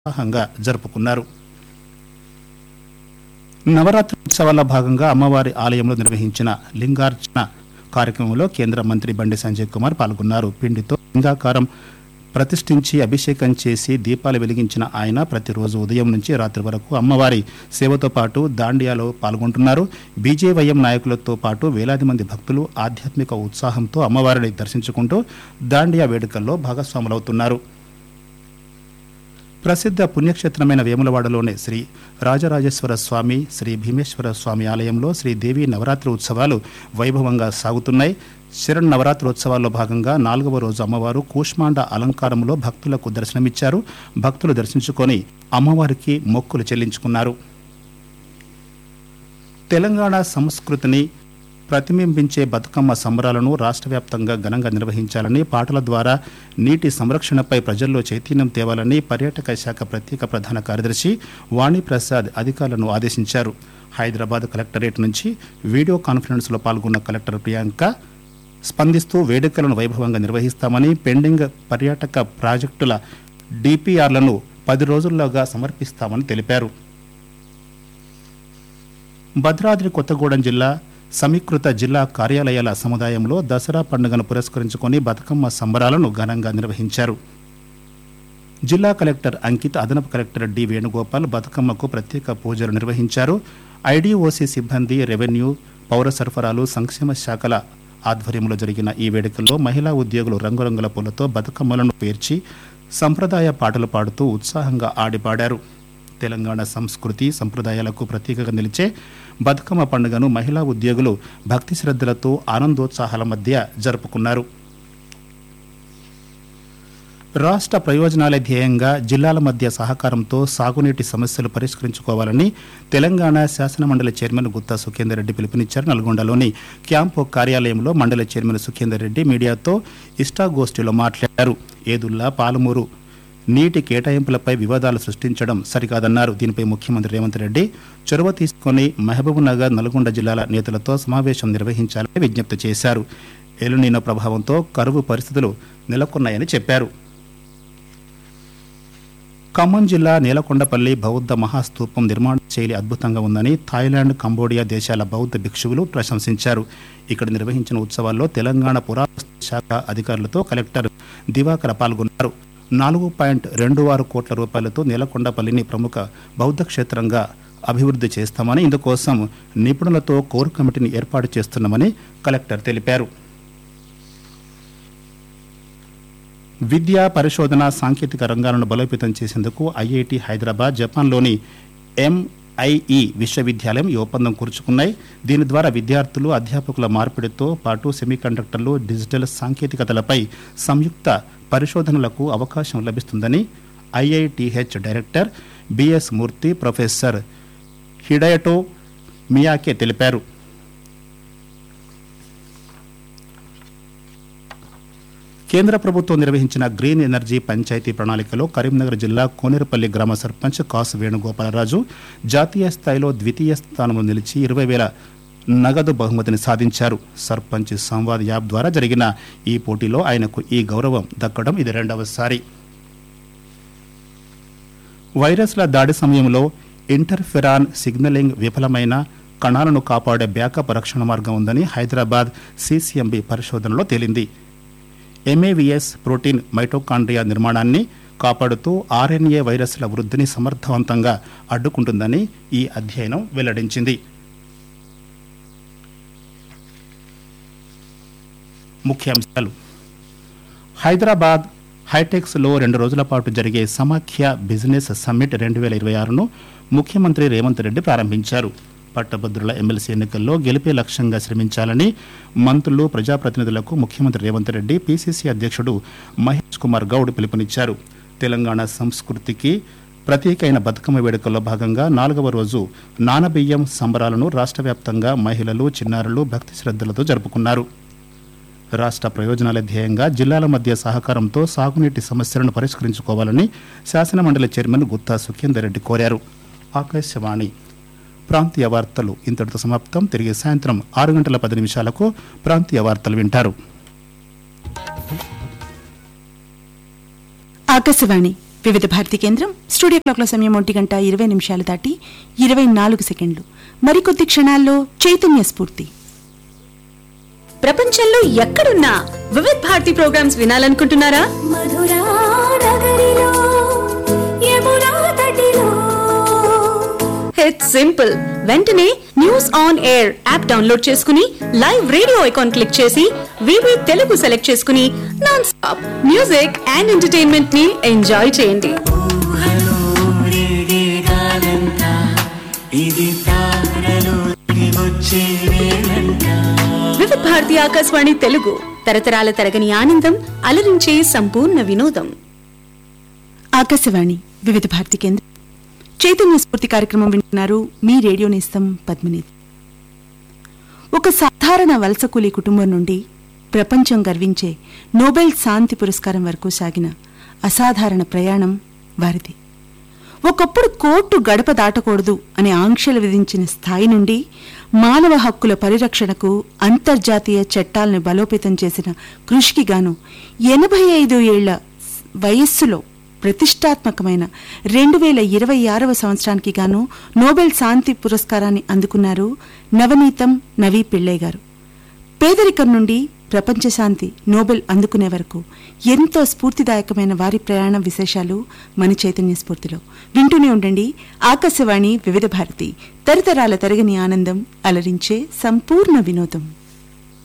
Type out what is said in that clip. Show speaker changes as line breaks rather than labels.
ఉత్సాహంగా జరుపుకున్నారు నవరాత్రి ఉత్సవాల్లో భాగంగా అమ్మవారి ఆలయంలో నిర్వహించిన లింగార్చన కార్యక్రమంలో కేంద్ర మంత్రి బండి సంజయ్ కుమార్ పాల్గొన్నారు పిండితో లింగాకారం ప్రతిష్ఠించి అభిషేకం చేసి దీపాలు వెలిగించిన ఆయన ప్రతిరోజు ఉదయం నుంచి రాత్రి వరకు అమ్మవారి సేవతో పాటు దాండియాలో పాల్గొంటున్నారు బీజేవైఎం నాయకులతో పాటు వేలాది మంది భక్తులు ఆధ్యాత్మిక ఉత్సాహంతో అమ్మవారిని దర్శించుకుంటూ దాండియా వేడుకల్లో భాగస్వాములవుతున్నారు ప్రసిద్ధ పుణ్యక్షేత్రమైన వేములవాడలోని శ్రీ రాజరాజేశ్వర స్వామి శ్రీ భీమేశ్వర స్వామి ఆలయంలో శ్రీదేవి నవరాత్రి ఉత్సవాలు వైభవంగా సాగుతున్నాయి శరణ్ నవరాత్రోత్సవాల్లో భాగంగా నాలుగవ రోజు అమ్మవారు కూష్మాండ అలంకారంలో భక్తులకు దర్శనమిచ్చారు భక్తులు దర్శించుకొని అమ్మవారికి మొక్కులు చెల్లించుకున్నారు తెలంగాణ సంస్కృతిని ప్రతిబింబించే బతుకమ్మ సంబరాలను రాష్ట్ర వ్యాప్తంగా ఘనంగా నిర్వహించాలని పాటల ద్వారా నీటి సంరక్షణపై ప్రజల్లో చైతన్యం తేవాలని పర్యాటక శాఖ ప్రత్యేక ప్రధాన కార్యదర్శి వాణిప్రసాద్ అధికారులను ఆదేశించారు హైదరాబాద్ కలెక్టరేట్ నుంచి వీడియో కాన్ఫరెన్స్లో పాల్గొన్న కలెక్టర్ ప్రియాంక స్పందిస్తూ వేడుకలను వైభవంగా నిర్వహిస్తామని పెండింగ్ పర్యాటక ప్రాజెక్టుల డిపిఆర్లను పది రోజుల్లోగా సమర్పిస్తామని తెలిపారు భద్రాద్రి కొత్తగూడెం జిల్లా సమీకృత జిల్లా కార్యాలయాల సముదాయంలో దసరా పండుగను పురస్కరించుకొని బతుకమ్మ సంబరాలను ఘనంగా నిర్వహించారు జిల్లా కలెక్టర్ అంకిత్ అదనపు కలెక్టర్ డి వేణుగోపాల్ బతుకమ్మకు ప్రత్యేక పూజలు నిర్వహించారు ఐడీఓసీ సిబ్బంది రెవెన్యూ పౌర సరఫరాలు సంక్షేమ శాఖల ఆధ్వర్యంలో జరిగిన ఈ వేడుకల్లో మహిళా ఉద్యోగులు రంగురంగుల పూలతో బతుకమ్మలను పేర్చి సంప్రదాయ పాటలు పాడుతూ ఉత్సాహంగా ఆడిపాడారు తెలంగాణ సంస్కృతి సంప్రదాయాలకు ప్రతీకగా నిలిచే బతుకమ్మ పండుగను మహిళా ఉద్యోగులు భక్తి శ్రద్ధలతో ఆనందోత్సాహాల మధ్య జరుపుకున్నారు రాష్ట్ర ప్రయోజనాలే ధ్యేయంగా జిల్లాల మధ్య సహకారంతో సాగునీటి సమస్యలు పరిష్కరించుకోవాలని తెలంగాణ శాసనమండలి చైర్మన్ గుత్తా సుఖేందర్ రెడ్డి పిలుపునిచ్చారు నల్గొండలోని క్యాంపు కార్యాలయంలో మండలి చైర్మన్ సుఖేందర్ రెడ్డి మీడియాతో ఇష్టాగోష్ఠిలో మాట్లాడారు ఏదుల్లా పాలమూరు నీటి కేటాయింపులపై వివాదాలు సృష్టించడం సరికాదన్నారు దీనిపై ముఖ్యమంత్రి రేవంత్ రెడ్డి చొరవ తీసుకుని మహబూబ్నగర్ నల్గొండ జిల్లాల నేతలతో సమావేశం నిర్వహించాలని విజ్ఞప్తి చేశారు ఎలునీనో ప్రభావంతో కరువు పరిస్థితులు నెలకొన్నాయని చెప్పారు ఖమ్మం జిల్లా నీలకొండపల్లి బౌద్ధ మహాస్తూపం నిర్మాణ శైలి అద్భుతంగా ఉందని థాయిలాండ్ కంబోడియా దేశాల బౌద్ధ భిక్షువులు ప్రశంసించారు ఇక్కడ నిర్వహించిన ఉత్సవాల్లో తెలంగాణ పురావస్తు శాఖ అధికారులతో కలెక్టర్ దివాకర్ పాల్గొన్నారు నాలుగు పాయింట్ రెండు ఆరు కోట్ల రూపాయలతో నీలకొండపల్లిని ప్రముఖ బౌద్ధ క్షేత్రంగా అభివృద్ధి చేస్తామని ఇందుకోసం నిపుణులతో కోర్ కమిటీని ఏర్పాటు చేస్తున్నామని కలెక్టర్ తెలిపారు విద్యా పరిశోధన సాంకేతిక రంగాలను బలోపేతం చేసేందుకు ఐఐటి హైదరాబాద్ జపాన్లోని ఎంఐఈ విశ్వవిద్యాలయం ఈ ఒప్పందం కూర్చుకున్నాయి దీని ద్వారా విద్యార్థులు అధ్యాపకుల మార్పిడితో పాటు సెమీకండక్టర్లు డిజిటల్ సాంకేతికతలపై సంయుక్త పరిశోధనలకు అవకాశం లభిస్తుందని IITH director BS Murthy professor Hidayato Miyake తెలిపారు కేంద్ర ప్రభుత్వం నిర్వహించిన గ్రీన్ ఎనర్జీ పంచాయతీ ప్రణాళికలో కరీంనగర్ జిల్లా కోనేరుపల్లి గ్రామ సర్పంచ్ కాసు వేణుగోపాలరాజు జాతీయ స్థాయిలో ద్వితీయ స్థానంలో నిలిచి ఇరవై వేల నగదు బహుమతిని సాధించారు సర్పంచ్ సంవాద్ యాప్ ద్వారా జరిగిన ఈ పోటీలో ఆయనకు ఈ గౌరవం దక్కడం ఇది రెండవసారి వైరస్ల దాడి సమయంలో ఇంటర్ఫెరాన్ సిగ్నలింగ్ విఫలమైన కణాలను కాపాడే బ్యాకప్ రక్షణ మార్గం ఉందని హైదరాబాద్ సిసిఎంబి పరిశోధనలో తేలింది ఎంఏవిఎస్ ప్రోటీన్ మైటోకాండ్రియా నిర్మాణాన్ని కాపాడుతూ ఆర్ఎన్ఏ వైరస్ల వృద్ధిని సమర్థవంతంగా అడ్డుకుంటుందని ఈ అధ్యయనం వెల్లడించింది ముఖ్యాంశాలు హైదరాబాద్ హైటెక్స్లో రెండు రోజుల పాటు జరిగే సమాఖ్య బిజినెస్ సమ్మిట్ రెండు వేల ఇరవై ఆరును ముఖ్యమంత్రి రేవంత్ రెడ్డి ప్రారంభించారు పట్టభద్రుల ఎమ్మెల్సీ ఎన్నికల్లో గెలిపే లక్ష్యంగా శ్రమించాలని మంత్రులు ప్రజాప్రతినిధులకు ముఖ్యమంత్రి రేవంత్ రెడ్డి పీసీసీ అధ్యక్షుడు మహేష్ కుమార్ గౌడ్ పిలుపునిచ్చారు తెలంగాణ సంస్కృతికి ప్రత్యేకైన బతుకమ్మ వేడుకల్లో భాగంగా నాలుగవ రోజు నానబియ్యం సంబరాలను రాష్ట్ర వ్యాప్తంగా మహిళలు చిన్నారులు భక్తి శ్రద్ధలతో జరుపుకున్నారు రాష్ట్ర ప్రయోజనాల ధ్యేయంగా జిల్లాల మధ్య సహకారంతో సాగునీటి సమస్యలను పరిష్కరించుకోవాలని శాసనమండలి చైర్మన్ గుత్తా సుఖేందర్ రెడ్డి కోరారు ఆకాశవాణి ప్రాంతీయ వార్తలు ఇంతటితో సమాప్తం తిరిగి సాయంత్రం ఆరు గంటల పది నిమిషాలకు ప్రాంతీయ వార్తలు వింటారు
ఆకాశవాణి వివిధ భారతి కేంద్రం స్టూడియో క్లాక్ల సమయం ఒంటి గంట ఇరవై నిమిషాలు దాటి ఇరవై నాలుగు సెకండ్లు మరికొద్ది క్షణాల్లో చైతన్య స్ఫూర్తి
ప్రపంచంలో ఎక్కడున్నా వివిధ్ భారతి ప్రోగ్రామ్స్ వినాలనుకుంటున్నారా
మధురా నగరిలో యమునా తటిలో
ఇట్స్ సింపుల్ వెంటనే News On Air app download చేసుకుని లైవ్ రేడియో ఐకాన్ క్లిక్ చేసి వివి తెలుగు సెలెక్ట్ చేసుకుని non stop music and entertainment ని ఎంజాయ్ చేయండి వివిధ భారతి ఆకాశవాణి తెలుగు తరతరాల తరగని ఆనందం అలరించే సంపూర్ణ వినోదం
ఆకాశవాణి వివిధ భారతి కేంద్రం చైతన్య స్ఫూర్తి కార్యక్రమం వింటున్నారు మీ రేడియో నేస్తం పద్మినిత్ ఒక సాధారణ వలస కూలీ కుటుంబం నుండి ప్రపంచం గర్వించే నోబెల్ శాంతి పురస్కారం వరకు సాగిన అసాధారణ ప్రయాణం వారిది ఒకప్పుడు కోర్టు గడప దాటకూడదు అనే ఆంక్షలు విధించిన స్థాయి నుండి మానవ హక్కుల పరిరక్షణకు అంతర్జాతీయ చట్టాలను బలోపేతం చేసిన కృషికి గాను ఎనభై ఐదు ఏళ్ల వయస్సులో ప్రతిష్టాత్మకమైన రెండు వేల ఇరవై ఆరవ సంవత్సరానికి గాను నోబెల్ శాంతి పురస్కారాన్ని అందుకున్నారు నవనీతం నవీ పిళ్ళై గారు పేదరికం నుండి ప్రపంచ శాంతి నోబెల్ అందుకునే వరకు ఎంతో స్ఫూర్తిదాయకమైన వారి ప్రయాణ విశేషాలు మన చైతన్య స్ఫూర్తిలో వింటూనే ఉండండి ఆకాశవాణి వివిధ భారతి తరతరాల తరగని ఆనందం అలరించే సంపూర్ణ వినోదం